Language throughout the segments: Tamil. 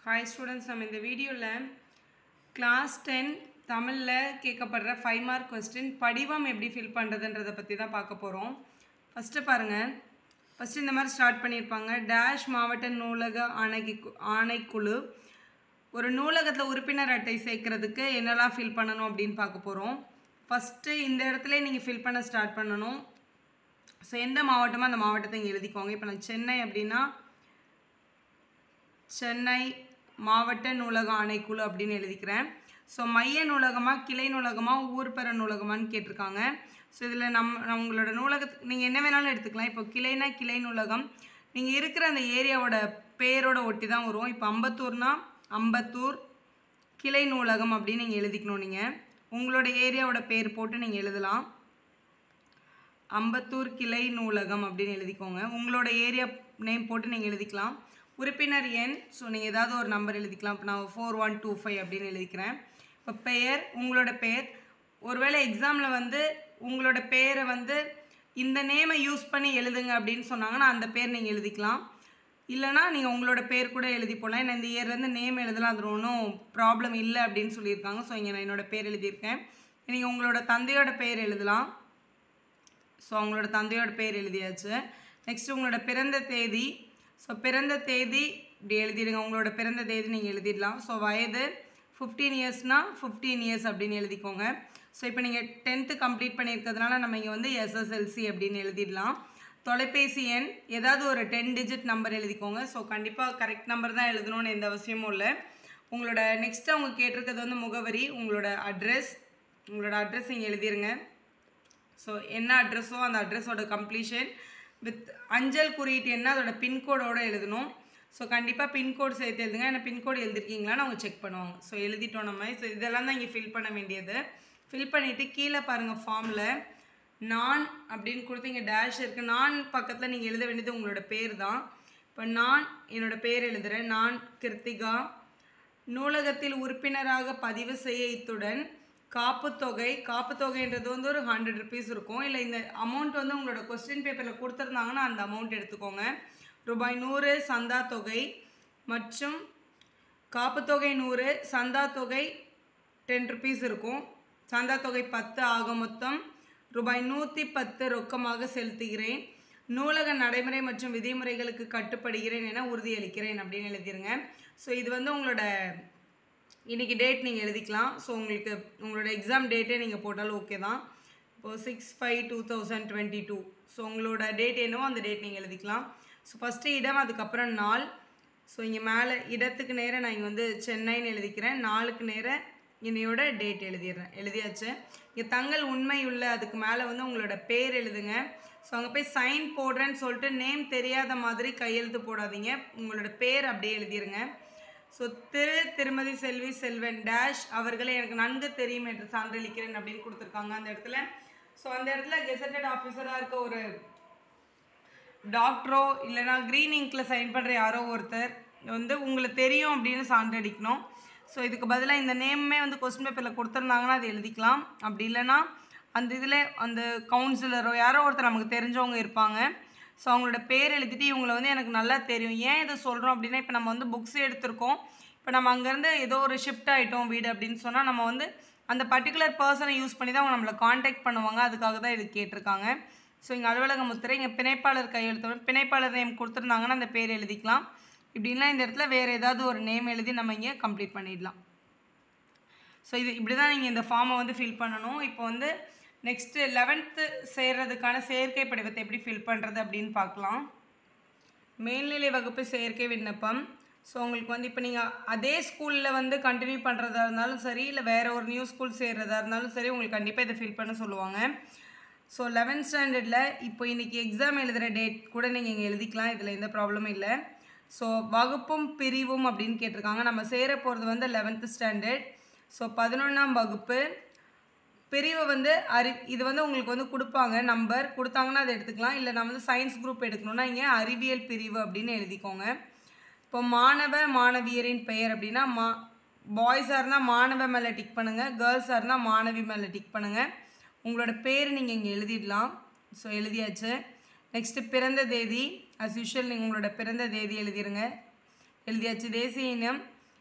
ஹாய் ஸ்டூடெண்ட்ஸ் நம்ம இந்த வீடியோவில் கிளாஸ் டென் தமிழில் கேட்கப்படுற ஃபைவ் மார்க் கொஸ்டின் படிவம் எப்படி ஃபில் பண்ணுறதுன்றதை பற்றி தான் பார்க்க போகிறோம் ஃபஸ்ட்டு பாருங்கள் ஃபஸ்ட்டு இந்த மாதிரி ஸ்டார்ட் பண்ணியிருப்பாங்க டேஷ் மாவட்ட நூலக ஆணைக்கு ஆணைக்குழு ஒரு நூலகத்தில் உறுப்பினர் அட்டை சேர்க்கறதுக்கு என்னெல்லாம் ஃபில் பண்ணணும் அப்படின்னு பார்க்க போகிறோம் ஃபஸ்ட்டு இந்த இடத்துல நீங்கள் ஃபில் பண்ண ஸ்டார்ட் பண்ணணும் ஸோ எந்த மாவட்டமோ அந்த மாவட்டத்தை இங்கே எழுதிக்கோங்க இப்போ நான் சென்னை அப்படின்னா சென்னை மாவட்ட நூலக ஆணைக்குழு அப்படின்னு எழுதிக்கிறேன் ஸோ மைய நூலகமாக கிளை நூலகமாக ஊர் பெற நூலகமான்னு கேட்டிருக்காங்க ஸோ இதில் நம் நம்ம உங்களோட நூலகத்துக்கு நீங்கள் என்ன வேணாலும் எடுத்துக்கலாம் இப்போ கிளைனா கிளை நூலகம் நீங்கள் இருக்கிற அந்த ஏரியாவோட பேரோட ஒட்டி தான் வரும் இப்போ அம்பத்தூர்னா அம்பத்தூர் கிளை நூலகம் அப்படின்னு நீங்கள் எழுதிக்கணும் நீங்கள் உங்களோட ஏரியாவோட பேர் போட்டு நீங்கள் எழுதலாம் அம்பத்தூர் கிளை நூலகம் அப்படின்னு எழுதிக்கோங்க உங்களோட ஏரியா நேம் போட்டு நீங்கள் எழுதிக்கலாம் உறுப்பினர் எண் ஸோ நீங்கள் ஏதாவது ஒரு நம்பர் எழுதிக்கலாம் இப்போ நான் ஃபோர் ஒன் டூ ஃபைவ் அப்படின்னு எழுதிக்கிறேன் இப்போ பெயர் உங்களோட பெயர் ஒருவேளை எக்ஸாமில் வந்து உங்களோட பேரை வந்து இந்த நேமை யூஸ் பண்ணி எழுதுங்க அப்படின்னு சொன்னாங்கன்னா அந்த பேர் நீங்கள் எழுதிக்கலாம் இல்லைனா நீங்கள் உங்களோட பேர் கூட எழுதி போகலாம் ஏன்னா இந்த இயர்லேருந்து நேம் எழுதலாம் அது ஒன்றும் ப்ராப்ளம் இல்லை அப்படின்னு சொல்லியிருக்காங்க ஸோ இங்கே நான் என்னோட பேர் எழுதியிருக்கேன் நீங்கள் உங்களோட தந்தையோட பேர் எழுதலாம் ஸோ அவங்களோட தந்தையோட பேர் எழுதியாச்சு நெக்ஸ்ட் உங்களோட பிறந்த தேதி ஸோ பிறந்த தேதி இப்படி எழுதிடுங்க உங்களோட பிறந்த தேதி நீங்கள் எழுதிடலாம் ஸோ வயது ஃபிஃப்டீன் இயர்ஸ்னால் ஃபிஃப்டீன் இயர்ஸ் அப்படின்னு எழுதிக்கோங்க ஸோ இப்போ நீங்கள் டென்த்து கம்ப்ளீட் பண்ணியிருக்கிறதுனால நம்ம இங்கே வந்து எஸ்எஸ்எல்சி அப்படின்னு எழுதிடலாம் தொலைபேசி எண் ஏதாவது ஒரு டென் டிஜிட் நம்பர் எழுதிக்கோங்க ஸோ கண்டிப்பாக கரெக்ட் நம்பர் தான் எழுதணும்னு எந்த அவசியமும் இல்லை உங்களோட நெக்ஸ்ட்டு அவங்க கேட்டிருக்கிறது வந்து முகவரி உங்களோட அட்ரஸ் உங்களோட அட்ரஸ் இங்கே எழுதிருங்க ஸோ என்ன அட்ரஸோ அந்த அட்ரஸோட கம்ப்ளீஷன் வித் அஞ்சல் குறியீட்டு என்ன அதோட பின்கோடோடு எழுதணும் ஸோ கண்டிப்பாக பின்கோடு சேர்த்து எழுதுங்க ஏன்னா பின்கோடு எழுதிருக்கீங்களான்னு அவங்க செக் பண்ணுவாங்க ஸோ எழுதிட்டோம் நம்ம ஸோ இதெல்லாம் தான் இங்கே ஃபில் பண்ண வேண்டியது ஃபில் பண்ணிவிட்டு கீழே பாருங்கள் ஃபார்மில் நான் அப்படின்னு கொடுத்து இங்கே டேஷ் இருக்குது நான் பக்கத்தில் நீங்கள் எழுத வேண்டியது உங்களோட பேர் தான் இப்போ நான் என்னோடய பேர் எழுதுகிறேன் நான் கிருத்திகா நூலகத்தில் உறுப்பினராக பதிவு செய்ய இத்துடன் காப்புத்தொகை காப்புத்தொகைன்றது வந்து ஒரு ஹண்ட்ரட் ருபீஸ் இருக்கும் இல்லை இந்த அமௌண்ட் வந்து உங்களோட கொஸ்டின் பேப்பரில் கொடுத்துருந்தாங்கன்னா அந்த அமௌண்ட் எடுத்துக்கோங்க ரூபாய் நூறு சந்தா தொகை மற்றும் காப்புத்தொகை நூறு சந்தா தொகை டென் ருபீஸ் இருக்கும் சந்தா தொகை பத்து ஆக மொத்தம் ரூபாய் நூற்றி பத்து ரொக்கமாக செலுத்துகிறேன் நூலக நடைமுறை மற்றும் விதிமுறைகளுக்கு கட்டுப்படுகிறேன் என உறுதியளிக்கிறேன் அப்படின்னு எழுதிருங்க ஸோ இது வந்து உங்களோட இன்றைக்கி டேட் நீங்கள் எழுதிக்கலாம் ஸோ உங்களுக்கு உங்களோட எக்ஸாம் டேட்டே நீங்கள் போட்டாலும் ஓகே தான் இப்போது six five two thousand twenty two so உங்களோட டேட் என்னவோ அந்த டேட் நீங்கள் எழுதிக்கலாம் ஸோ ஃபஸ்ட்டு இடம் அதுக்கப்புறம் நாள் ஸோ இங்கே மேலே இடத்துக்கு நேராக நான் இங்கே வந்து சென்னைன்னு எழுதிக்கிறேன் நாளுக்கு நேராக இன்னையோட டேட் எழுதிடுறேன் எழுதியாச்சு இங்கே தங்கள் உண்மை உள்ள அதுக்கு மேலே வந்து உங்களோட பேர் எழுதுங்க ஸோ அங்கே போய் சைன் போடுறேன்னு சொல்லிட்டு நேம் தெரியாத மாதிரி கையெழுத்து போடாதீங்க உங்களோட பேர் அப்படியே எழுதிருங்க ஸோ திரு திருமதி செல்வி செல்வன் டேஷ் அவர்களை எனக்கு நன்கு தெரியும் என்று சான்றளிக்கிறேன் அப்படின்னு கொடுத்துருக்காங்க அந்த இடத்துல ஸோ அந்த இடத்துல கெசட்டட் ஆஃபீஸராக இருக்க ஒரு டாக்டரோ இல்லைனா க்ரீன் இங்கில் சைன் பண்ணுற யாரோ ஒருத்தர் வந்து உங்களுக்கு தெரியும் அப்படின்னு சான்றடிக்கணும் ஸோ இதுக்கு பதிலாக இந்த நேமே வந்து கொஸ்டின் பேப்பரில் கொடுத்துருந்தாங்கன்னா அது எழுதிக்கலாம் அப்படி இல்லைன்னா அந்த இதில் அந்த கவுன்சிலரோ யாரோ ஒருத்தர் நமக்கு தெரிஞ்சவங்க இருப்பாங்க ஸோ அவங்களோட பேர் எழுதிட்டு இவங்களை வந்து எனக்கு நல்லா தெரியும் ஏன் இதை சொல்கிறோம் அப்படின்னா இப்போ நம்ம வந்து புக்ஸ் எடுத்திருக்கோம் இப்போ நம்ம அங்கேருந்து ஏதோ ஒரு ஷிஃப்ட் ஆகிட்டோம் வீடு அப்படின்னு சொன்னால் நம்ம வந்து அந்த பர்டிகுலர் பர்சனை யூஸ் பண்ணி தான் அவங்க நம்மளை காண்டாக்ட் பண்ணுவாங்க அதுக்காக தான் இது கேட்டிருக்காங்க ஸோ இங்கே அலுவலக முத்திரை இங்கே பிணைப்பாளர் கையெழுத்து பிணைப்பாளர் நேம் கொடுத்துருந்தாங்கன்னா அந்த பேர் எழுதிக்கலாம் இப்படின்னா இந்த இடத்துல வேறு ஏதாவது ஒரு நேம் எழுதி நம்ம இங்கே கம்ப்ளீட் பண்ணிடலாம் ஸோ இது இப்படி தான் நீங்கள் இந்த ஃபார்மை வந்து ஃபில் பண்ணணும் இப்போ வந்து நெக்ஸ்ட்டு லெவன்த்து சேர்றதுக்கான செயற்கை படிவத்தை எப்படி ஃபில் பண்ணுறது அப்படின்னு பார்க்கலாம் மேல்நிலை வகுப்பு செயற்கை விண்ணப்பம் ஸோ உங்களுக்கு வந்து இப்போ நீங்கள் அதே ஸ்கூலில் வந்து கண்டினியூ பண்ணுறதா இருந்தாலும் சரி இல்லை வேறு ஒரு நியூ ஸ்கூல் சேர்றதா இருந்தாலும் சரி உங்களுக்கு கண்டிப்பாக இதை ஃபில் பண்ண சொல்லுவாங்க ஸோ லெவன்த் ஸ்டாண்டர்டில் இப்போ இன்றைக்கி எக்ஸாம் எழுதுகிற டேட் கூட நீங்கள் இங்கே எழுதிக்கலாம் இதில் எந்த ப்ராப்ளமும் இல்லை ஸோ வகுப்பும் பிரிவும் அப்படின்னு கேட்டிருக்காங்க நம்ம சேர போகிறது வந்து லெவன்த்து ஸ்டாண்டர்ட் ஸோ பதினொன்றாம் வகுப்பு பிரிவை வந்து அறி இது வந்து உங்களுக்கு வந்து கொடுப்பாங்க நம்பர் கொடுத்தாங்கன்னா அதை எடுத்துக்கலாம் இல்லை நான் வந்து சயின்ஸ் குரூப் எடுக்கணும்னா இங்கே அறிவியல் பிரிவு அப்படின்னு எழுதிக்கோங்க இப்போ மாணவ மாணவியரின் பெயர் அப்படின்னா மா பாய்ஸாக இருந்தால் மாணவ மேலே டிக் பண்ணுங்கள் கேர்ள்ஸாக இருந்தால் மாணவி மேலே டிக் பண்ணுங்கள் உங்களோட பேர் நீங்கள் இங்கே எழுதிடலாம் ஸோ எழுதியாச்சு நெக்ஸ்ட்டு பிறந்த தேதி அஸ் யூஷுவல் நீங்கள் உங்களோட பிறந்த தேதி எழுதிருங்க எழுதியாச்சு தேசிய இனம்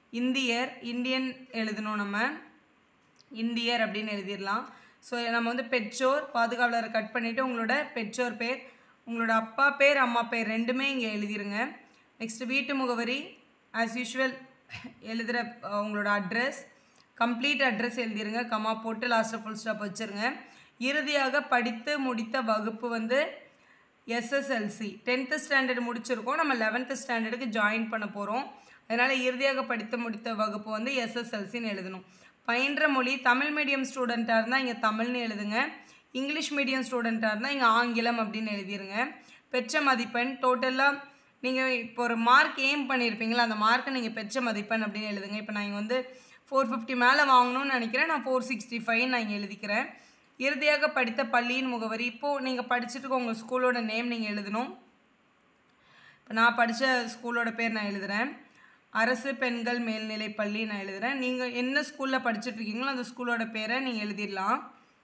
இந்தியர் இந்தியன் எழுதணும் நம்ம இந்தியர் அப்படின்னு எழுதிடலாம் ஸோ நம்ம வந்து பெற்றோர் பாதுகாவலரை கட் பண்ணிவிட்டு உங்களோட பெற்றோர் பேர் உங்களோட அப்பா பேர் அம்மா பேர் ரெண்டுமே இங்கே எழுதிருங்க நெக்ஸ்ட் வீட்டு முகவரி ஆஸ் யூஷுவல் எழுதுகிற அஹ், உங்களோட அட்ரஸ் கம்ப்ளீட் அட்ரஸ் எழுதிருங்க கமா போட்டு லாஸ்ட்டில் ஃபுல் ஸ்டாப் வச்சுருங்க இறுதியாக படித்து முடித்த வகுப்பு வந்து எஸ்எஸ்எல்சி டென்த்து ஸ்டாண்டர்ட் முடிச்சிருக்கோம் நம்ம லெவன்த்து ஸ்டாண்டர்டுக்கு ஜாயின் பண்ண போகிறோம் அதனால் இறுதியாக படித்து முடித்த வகுப்பு வந்து எஸ்எஸ்எல்சின்னு எழுதணும் பயின்ற மொழி தமிழ் மீடியம் ஸ்டூடெண்ட்டாக இருந்தால் இங்கே தமிழ்னு எழுதுங்க இங்கிலீஷ் மீடியம் ஸ்டூடெண்ட்டாக இருந்தால் இங்கே ஆங்கிலம் அப்படின்னு எழுதிருங்க பெற்ற மதிப்பெண் டோட்டலாக நீங்கள் இப்போ ஒரு மார்க் எய்ம் பண்ணியிருப்பீங்களா அந்த மார்க்கை நீங்கள் பெற்ற மதிப்பெண் அப்படின்னு எழுதுங்க இப்போ நான் இங்கே வந்து ஃபோர் ஃபிஃப்டி மேலே வாங்கணும்னு நினைக்கிறேன் நான் ஃபோர் சிக்ஸ்டி ஃபைவ் நான் இங்கே எழுதிக்கிறேன் இறுதியாக படித்த பள்ளியின் முகவரி இப்போது நீங்கள் படிச்சுட்டு இருக்க உங்கள் ஸ்கூலோட நேம் நீங்கள் எழுதணும் இப்போ நான் படித்த ஸ்கூலோட பேர் நான் எழுதுகிறேன் அரசு பெண்கள் மேல்நிலைப் பள்ளி நான் எழுதுகிறேன் நீங்கள் என்ன ஸ்கூலில் படிச்சுட்டு இருக்கீங்களோ அந்த ஸ்கூலோட பேரை நீங்கள் எழுதிடலாம்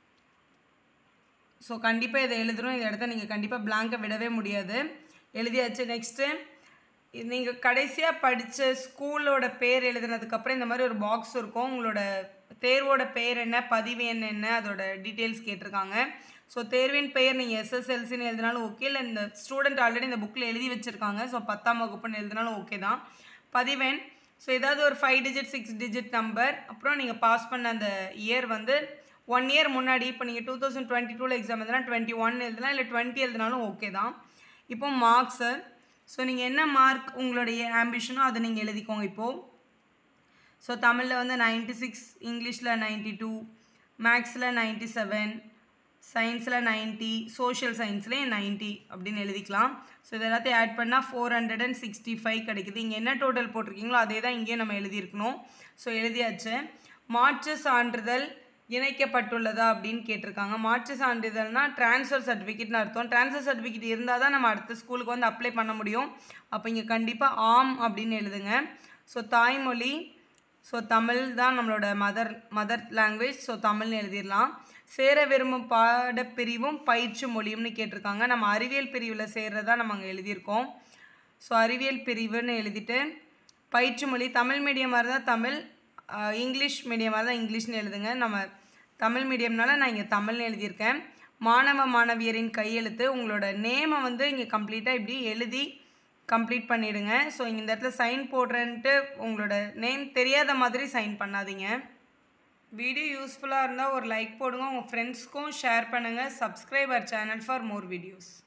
ஸோ கண்டிப்பாக இதை எழுதணும் இந்த இடத்த நீங்கள் கண்டிப்பாக blank-அ விடவே முடியாது எழுதியாச்சு நெக்ஸ்ட்டு நீங்கள் கடைசியாக படித்த ஸ்கூலோட பேர் எழுதுனதுக்கப்புறம் இந்த மாதிரி ஒரு பாக்ஸ் இருக்கும் உங்களோட தேர்வோட பேர் என்ன பதிவு எண் என்ன அதோட டீட்டெயில்ஸ் கேட்டிருக்காங்க ஸோ தேர்வின் பெயர் நீங்கள் எஸ்எஸ்எல்சின்னு எழுதினாலும் ஓகே இல்லை இந்த ஸ்டூடெண்ட் ஆல்ரெடி இந்த புக்கில் எழுதி வச்சுருக்காங்க ஸோ பத்தாம் வகுப்புன்னு எழுதினாலும் ஓகே தான் பதிவெண் ஸோ ஏதாவது ஒரு five digit six digit number அப்புறம் நீங்கள் பாஸ் பண்ண அந்த இயர் வந்து ஒன் இயர் முன்னாடி இப்போ நீங்கள் டூ தௌசண்ட் டுவெண்ட்டி டூவில் எக்ஸாம் எழுதுனா டுவெண்ட்டி ஒன் எழுதலாம் இல்லை டுவெண்ட்டி எழுதினாலும் ஓகே தான் இப்போ மார்க்ஸு ஸோ நீங்கள் என்ன மார்க் உங்களுடைய ஆம்பிஷனோ அதை நீங்கள் எழுதிக்கோங்க இப்போது ஸோ தமிழில் வந்து 96 சிக்ஸ் இங்கிலீஷில் நைன்ட்டி டூ மேக்ஸில் நைன்ட்டி செவன் சயின்ஸில் நைன்ட்டி சோஷியல் சயின்ஸ்லேயே நைன்ட்டி அப்படின்னு எழுதிக்கலாம் ஸோ இது எல்லாத்தையும் ஆட் பண்ணால் four hundred and sixty five கிடைக்குது இங்கே என்ன டோட்டல் போட்டிருக்கீங்களோ அதே தான் இங்கேயும் நம்ம எழுதியிருக்கணும் ஸோ எழுதியாச்சு மாற்று சான்றிதழ் இணைக்கப்பட்டுள்ளதா அப்படின்னு கேட்டிருக்காங்க மாற்று சான்றிதழ்னா ட்ரான்ஸ்ஃபர் சர்டிஃபிகேட்னு அர்த்தம் ட்ரான்ஸ்ஃபர் சர்டிஃபிகேட் இருந்தால் தான் நம்ம அடுத்த ஸ்கூலுக்கு வந்து அப்ளை பண்ண முடியும் அப்போ இங்கே கண்டிப்பாக ஆம் அப்படின்னு எழுதுங்க ஸோ தாய்மொழி ஸோ தமிழ் தான் நம்மளோட மதர் மதர் லாங்குவேஜ் ஸோ தமிழ்னு எழுதிடலாம் சேர விரும்பும் பாடப்பிரிவும் பயிற்சி மொழியும்னு கேட்டிருக்காங்க நம்ம அறிவியல் பிரிவில் சேர்றதா நம்ம அங்கே எழுதியிருக்கோம் ஸோ அறிவியல் பிரிவுன்னு எழுதிட்டு பயிற்சி மொழி தமிழ் மீடியமாக இருந்தால் தமிழ் ஆஹ் இங்கிலீஷ் மீடியமாக இருந்தால் இங்கிலீஷ்னு எழுதுங்க நம்ம தமிழ் மீடியம்னால நான் இங்கே தமிழ்னு எழுதியிருக்கேன் மாணவ மாணவியரின் கையெழுத்து உங்களோட நேமை வந்து இங்கே கம்ப்ளீட்டாக இப்படி எழுதி கம்ப்ளீட் பண்ணிடுங்க ஸோ இந்த இடத்துல சைன் போடுறேன்ட்டு உங்களோட நேம் தெரியாத மாதிரி சைன் பண்ணாதீங்க வீடியோ யூஸ்ஃபுல்லாக இருந்தால் ஒரு லைக் போடுங்க உங்கள் ஃப்ரெண்ட்ஸ்க்கும் ஷேர் பண்ணுங்கள் subscriber channel for more videos